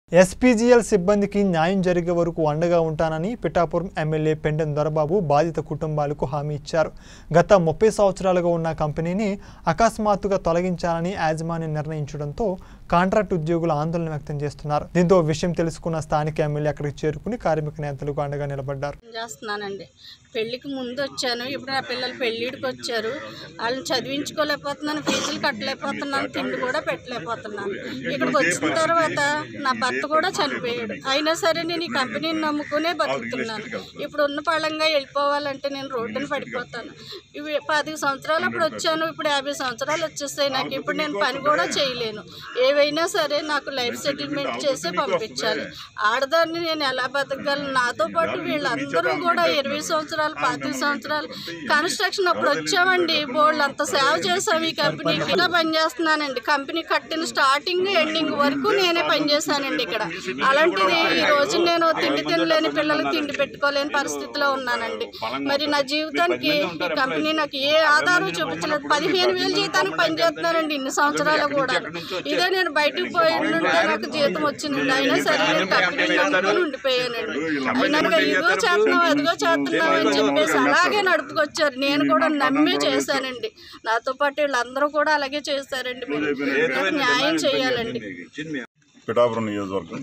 ఎస్పీజీఎల్ సిబ్బందికి న్యాయం జరిగే వరకు అండగా ఉంటానని పిఠాపురం ఎమ్మెల్యే పెండెం దొరబాబు బాధిత కుటుంబాలకు హామీ ఇచ్చారు గత ముప్పై సంవత్సరాలుగా ఉన్న కంపెనీని అకస్మాత్తుగా తొలగించాలని యాజమాన్యం నిర్ణయించడంతో కాంట్రాక్ట్ ఉద్యోగులు ఆందోళన వ్యక్తం చేస్తున్నారు దీంతో విషయం తెలుసుకున్న స్థానిక ఎమ్మెల్యే అక్కడికి చేరుకుని కార్మిక నేతలకు అండగా నిలబడ్డారు చేస్తున్నానండి పెళ్ళికి ముందు వచ్చాను ఇప్పుడు నా పిల్లలు పెళ్ళిడికి వచ్చారు వాళ్ళని చదివించుకోలేకపోతున్నాను ఫీజులు కట్టలేకపోతున్నాను తిండి కూడా పెట్టలేకపోతున్నాను ఇక్కడికి వచ్చిన తర్వాత నా భర్త కూడా చనిపోయాడు అయినా సరే నేను ఈ కంపెనీని నమ్ముకునే బతుకుతున్నాను ఇప్పుడు ఉన్న పళంగా వెళ్ళిపోవాలంటే నేను రోడ్డున పడిపోతాను ఇవి పది సంవత్సరాలు అప్పుడు వచ్చాను ఇప్పుడు యాభై సంవత్సరాలు వచ్చేస్తాయి నాకు ఇప్పుడు నేను పని కూడా చేయలేను ఏవైనా సరే నాకు లైఫ్ సెటిల్మెంట్ చేసి పంపించాలి ఆడదాన్ని నేను ఎలా బతకగలను నాతో పాటు వీళ్ళందరూ కూడా ఇరవై సంవత్సరాలు పాతిక సంవత్సరాలు కన్స్ట్రక్షన్ అప్పుడు వచ్చామండి బోర్డు అంత సేవ చేసాం ఈ కంపెనీకి ఇంకా పనిచేస్తున్నానండి కంపెనీ కట్టిన స్టార్టింగ్ ఎండింగ్ వరకు నేనే పనిచేశానండి ఇక్కడ అలాంటిది ఈ రోజు నేను తిండి తినలేని పిల్లలకి తిండి పెట్టుకోలేని పరిస్థితిలో ఉన్నానండి మరి నా జీవితానికి ఈ కంపెనీ నాకు ఏ ఆధారం చూపించలేదు పదిహేను వేలు జీతానికి పనిచేస్తున్నానండి ఇన్ని సంవత్సరాలు కూడా ఇదే నేను బయటకు పోయి ఉంటే నాకు జీతం వచ్చిందండి అయినా సరే నేను కంపెనీ నమ్ముకొని ఉండిపోయానండి అయినా ఇదిగో చేస్తున్నాం అదిగో చేస్తున్నాం అని చెప్పేసి అలాగే నడుపుకొచ్చారు నేను కూడా నమ్మి చేశానండి నాతో పాటు వీళ్ళందరూ కూడా అలాగే చేశారండి మీరు నాకు న్యాయం చేయాలండి పిఠాపురం నియోజకవర్గం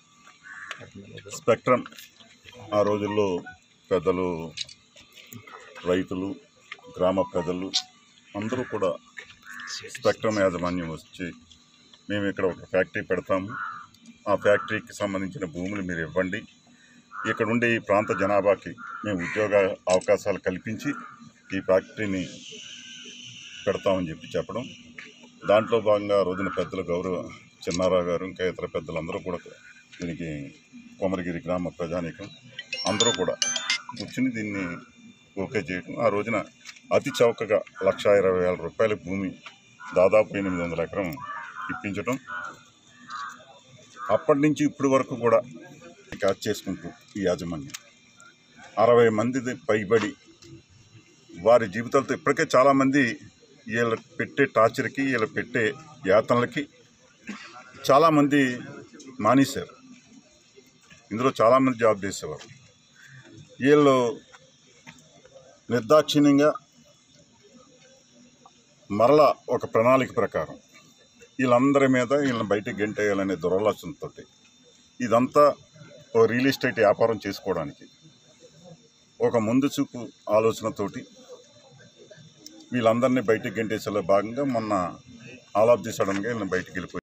స్పెక్ట్రమ్ ఆ రోజుల్లో పెద్దలు రైతులు గ్రామ ప్రజలు అందరూ కూడా స్పెక్ట్రమ్ యాజమాన్యం వచ్చి మేము ఇక్కడ ఒక ఫ్యాక్టరీ పెడతాము ఆ ఫ్యాక్టరీకి సంబంధించిన భూములు మీరు ఇవ్వండి ఇక్కడ ఉండే ఈ ప్రాంత జనాభాకి మేము ఉద్యోగ అవకాశాలు కల్పించి ఈ ఫ్యాక్టరీని పెడతామని చెప్పి చెప్పడం దాంట్లో భాగంగా ఆ రోజున పెద్దలు గౌరవ చిన్నారావు గారు ఇంకా ఇతర పెద్దలందరూ కూడా దీనికి కొమరగిరి గ్రామ ప్రజానీకం అందరూ కూడా కూర్చుని దీన్ని ఓకే చేయడం ఆ రోజున అతి చౌకగా లక్ష ఇరవై వేల రూపాయల భూమి దాదాపు ఎనిమిది వందల ఎకరం ఇప్పించడం అప్పటి నుంచి ఇప్పటి వరకు కూడా క్యాచ్ చేసుకుంటూ ఈ యాజమాన్యం అరవై మంది పైబడి వారి జీవితాలతో ఇప్పటికే చాలామంది వీళ్ళ పెట్టే టార్చర్కి వీళ్ళ పెట్టే యాతనలకి చాలామంది మానేశారు ఇందులో చాలామంది జాబ్ చేసేవారు వీళ్ళు నిర్దాక్షిణ్యంగా మరలా ఒక ప్రణాళిక ప్రకారం వీళ్ళందరి మీద వీళ్ళని బయటకు గెంటేయాలనే దురాలోచనతో ఇదంతా ఓ రియల్ ఎస్టేట్ వ్యాపారం చేసుకోవడానికి ఒక ముందు చూపు ఆలోచనతోటి వీళ్ళందరినీ బయటకు గెంటేసేలో భాగంగా మొన్న ఆల్ ఆఫ్ ది సడన్గా వీళ్ళని బయటకు వెళ్ళిపోయి